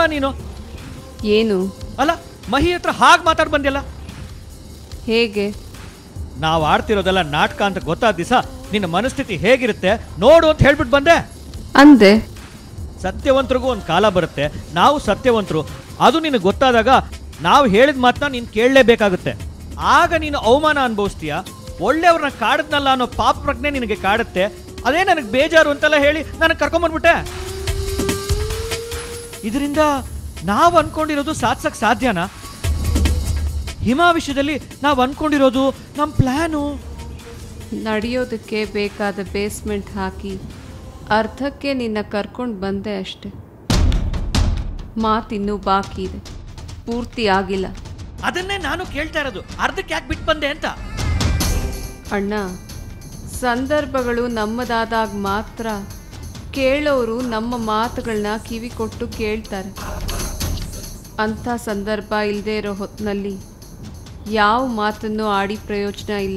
ನೀನು ಏನು ಅಲ್ಲ ಮಹಿ ಹತ್ರ ಹಾಗೆ ಮಾತಾಡ್ ಬಂದ್ಯಲ್ಲ ಹೇಗೆ ನಾವು ಆಡ್ತಿರೋದೆಲ್ಲ ನಾಟಕ ಅಂತ ಗೊತ್ತಾದ ದಿವಸ ನಿನ್ನ ಮನಸ್ಥಿತಿ ಹೇಗಿರುತ್ತೆ ನೋಡು ಅಂತ ಹೇಳ್ಬಿಟ್ಟು ಬಂದೆ ಅಂದೆ ಸತ್ಯವಂತರಿಗೂ ಒಂದು ಕಾಲ ಬರುತ್ತೆ ನಾವು ಸತ್ಯವಂತರು ಅದು ನಿನಗೆ ಗೊತ್ತಾದಾಗ ನಾವು ಹೇಳಿದ ಮಾತನ್ನ ನೀನು ಕೇಳಲೇಬೇಕಾಗುತ್ತೆ ಆಗ ನೀನು ಅವಮಾನ ಅನುಭವಿಸ್ತೀಯ ಒಳ್ಳೆಯವ್ರನ್ನ ಕಾಡದ್ನಲ್ಲ ಅನ್ನೋ ಪಾಪ ಪ್ರಜ್ಞೆ ನಿನಗೆ ಕಾಡುತ್ತೆ ಅದೇ ನನಗೆ ಬೇಜಾರು ಅಂತೆಲ್ಲ ಹೇಳಿ ನನಗೆ ಕರ್ಕೊಂಬಂದ್ಬಿಟ್ಟೆ ಇದರಿಂದ ನಾವು ಅನ್ಕೊಂಡಿರೋದು ಸಾಧ್ಸಕ್ ಸಾಧ್ಯನಾ ಹಿಮಾ ವಿಷಯದಲ್ಲಿ ನಾವು ಅನ್ಕೊಂಡಿರೋದು ನಮ್ಮ ಪ್ಲಾನು ನಡೆಯೋದಕ್ಕೆ ಬೇಕಾದ ಬೇಸ್ಮೆಂಟ್ ಹಾಕಿ ಅರ್ಧಕ್ಕೆ ನಿನ್ನ ಕರ್ಕೊಂಡು ಬಂದೆ ಅಷ್ಟೆ ಮಾತಿನ್ನೂ ಬಾಕಿ ಇದೆ ಪೂರ್ತಿ ಆಗಿಲ್ಲ ಅದನ್ನೇ ನಾನು ಕೇಳ್ತಾ ಇರೋದು ಅರ್ಧಕ್ಕೆ ಯಾಕೆ ಬಿಟ್ಟು ಬಂದೆ ಅಂತ ಅಣ್ಣ ಸಂದರ್ಭಗಳು ನಮ್ಮದಾದಾಗ ಮಾತ್ರ ಕೇಳೋರು ನಮ್ಮ ಮಾತುಗಳನ್ನ ಕಿವಿ ಕೊಟ್ಟು ಕೇಳ್ತಾರೆ ಅಂಥ ಸಂದರ್ಭ ಇಲ್ಲದೆ ಇರೋ ಹೊತ್ತಿನಲ್ಲಿ ಯಾವ ಮಾತನ್ನು ಆಡಿ ಪ್ರಯೋಜನ ಇಲ್ಲ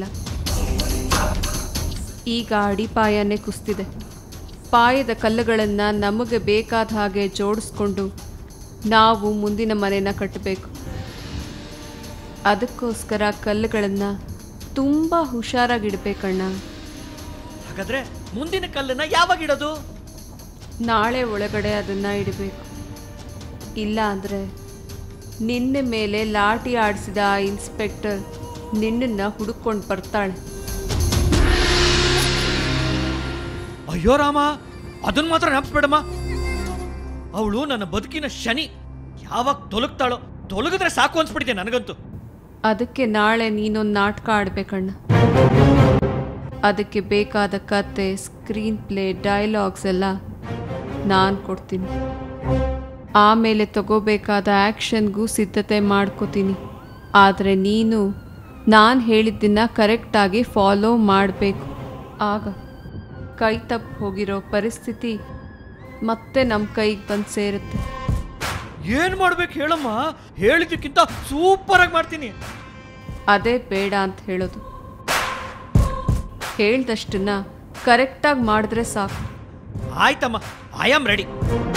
ಈಗ ಅಡಿಪಾಯನೇ ಕುಸ್ತಿದೆ ಪಾಯದ ಕಲ್ಲುಗಳನ್ನು ನಮಗೆ ಬೇಕಾದ ಹಾಗೆ ಜೋಡಿಸ್ಕೊಂಡು ನಾವು ಮುಂದಿನ ಮನೆನ ಕಟ್ಟಬೇಕು ಅದಕ್ಕೋಸ್ಕರ ಕಲ್ಲುಗಳನ್ನು ತುಂಬ ಹುಷಾರಾಗಿಡ್ಬೇಕಣ್ಣ ಹಾಗಾದ್ರೆ ಮುಂದಿನ ಕಲ್ಲನ್ನ ಯಾವಾಗ ಇಡೋದು ನಾಳೆ ಒಳಗಡೆ ಅದನ್ನು ಇಡಬೇಕು ಇಲ್ಲ ಅಂದರೆ ನಿನ್ನೆ ಮೇಲೆ ಲಾಠಿ ಆಡಿಸಿದ ಆ ಇನ್ಸ್ಪೆಕ್ಟರ್ ನಿನ್ನನ್ನು ಹುಡುಕೊಂಡು ಬರ್ತಾಳೆ ಅಯ್ಯೋ ರಾಮ ಅದನ್ನ ಮಾತ್ರ ನೆನಪಿಸ್ಬೇಡಮ್ಮ ಅವಳು ನನ್ನ ಬದುಕಿನ ಶನಿ ಯಾವಾಗ ತೊಲಗ್ತಾಳೋ ತೊಲಗಿದ್ರೆ ಸಾಕು ಅನ್ಸ್ಬಿಟ್ಟಿದೆ ನನಗಂತೂ ಅದಕ್ಕೆ ನಾಳೆ ನೀನೊಂದು ನಾಟಕ ಆಡಬೇಕಣ್ಣ ಅದಕ್ಕೆ ಬೇಕಾದ ಕತೆ ಸ್ಕ್ರೀನ್ ಪ್ಲೇ ಡೈಲಾಗ್ಸ್ ಎಲ್ಲ ನಾನು ಕೊಡ್ತೀನಿ ಆಮೇಲೆ ತಗೋಬೇಕಾದ ಆ್ಯಕ್ಷನ್ಗೂ ಸಿದ್ಧತೆ ಮಾಡ್ಕೋತೀನಿ ಆದರೆ ನೀನು ನಾನು ಹೇಳಿದ್ದನ್ನು ಕರೆಕ್ಟಾಗಿ ಫಾಲೋ ಮಾಡಬೇಕು ಆಗ ಕೈ ತಪ್ಪು ಹೋಗಿರೋ ಪರಿಸ್ಥಿತಿ ಮತ್ತೆ ನಮ್ಮ ಕೈಗೆ ಬಂದು ಸೇರುತ್ತೆ ಏನ್ ಮಾಡ್ಬೇಕು ಹೇಳಮ್ಮ ಹೇಳಿದ್ದಕ್ಕಿಂತ ಸೂಪರ್ ಆಗಿ ಮಾಡ್ತೀನಿ ಅದೇ ಬೇಡ ಅಂತ ಹೇಳೋದು ಹೇಳ್ದಷ್ಟನ್ನ ಕರೆಕ್ಟಾಗಿ ಮಾಡಿದ್ರೆ ಸಾಕು ಆಯ್ತಮ್ಮ ಐ ಆಮ್ ರೆಡಿ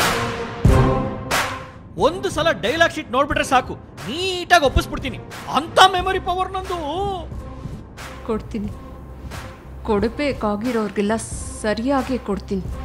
ಒಂದು ಸಲ ಡೈಲಾಗ್ ಶೀಟ್ ನೋಡ್ಬಿಟ್ರೆ ಸಾಕು ನೀಟಾಗಿ ಒಪ್ಪಿಸ್ಬಿಡ್ತೀನಿ ಅಂತ ಮೆಮೊರಿ ಪವರ್ ನಂದು ಕೊಡ್ತೀನಿ ಕೊಡಬೇಕಾಗಿರೋರ್ಗೆಲ್ಲ ಸರಿಯಾಗಿ ಕೊಡ್ತೀನಿ